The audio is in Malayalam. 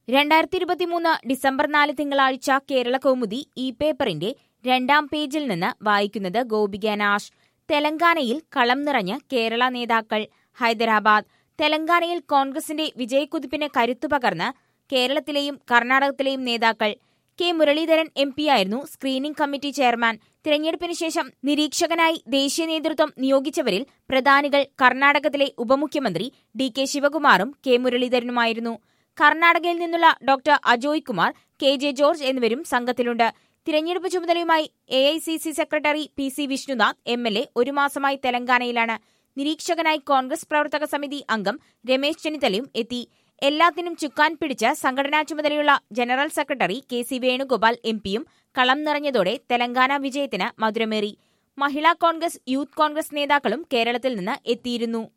രണ്ടായിരത്തി ഇരുപത്തിമൂന്ന് ഡിസംബർ നാല് തിങ്കളാഴ്ച കേരള കൗമുദി ഈ പേപ്പറിന്റെ രണ്ടാം പേജിൽ നിന്ന് വായിക്കുന്നത് ഗോപിക നാഷ് തെലങ്കാനയിൽ കളം നിറഞ്ഞ് കേരള നേതാക്കൾ ഹൈദരാബാദ് തെലങ്കാനയിൽ കോൺഗ്രസിന്റെ വിജയക്കുതിപ്പിന് കരുത്തു പകർന്ന് കേരളത്തിലെയും കർണാടകത്തിലെയും നേതാക്കൾ കെ മുരളീധരൻ എം പിയായിരുന്നു സ്ക്രീനിംഗ് കമ്മിറ്റി ചെയർമാൻ തിരഞ്ഞെടുപ്പിന് ശേഷം നിരീക്ഷകനായി ദേശീയ നേതൃത്വം നിയോഗിച്ചവരിൽ പ്രധാനികൾ കർണാടകത്തിലെ ഉപമുഖ്യമന്ത്രി ഡി കെ ശിവകുമാറും കെ മുരളീധരനുമായിരുന്നു കർണാടകയിൽ നിന്നുള്ള doctor Ajoy Kumar K J George എന്നിവരും സംഘത്തിലുണ്ട് തിരഞ്ഞെടുപ്പ് ചുമതലയുമായി A I C C secretary P C Vishnunath M L A ഒരു മാസമായി തെലങ്കാനയിലാണ് നിരീക്ഷകനായി കോൺഗ്രസ് പ്രവർത്തക സമിതി അംഗം രമേശ് ചെന്നിത്തലയും എത്തി എല്ലാത്തിനും ചുക്കാൻ പിടിച്ച് സംഘടനാ ചുമതലയുള്ള general secretary K C Venugopal M പിയും കളം നിറഞ്ഞതോടെ തെലങ്കാന വിജയത്തിന് മധുരമേറി മഹിളാ കോൺഗ്രസ് യൂത്ത് കോൺഗ്രസ് നേതാക്കളും കേരളത്തിൽ നിന്ന് എത്തിയിരുന്നു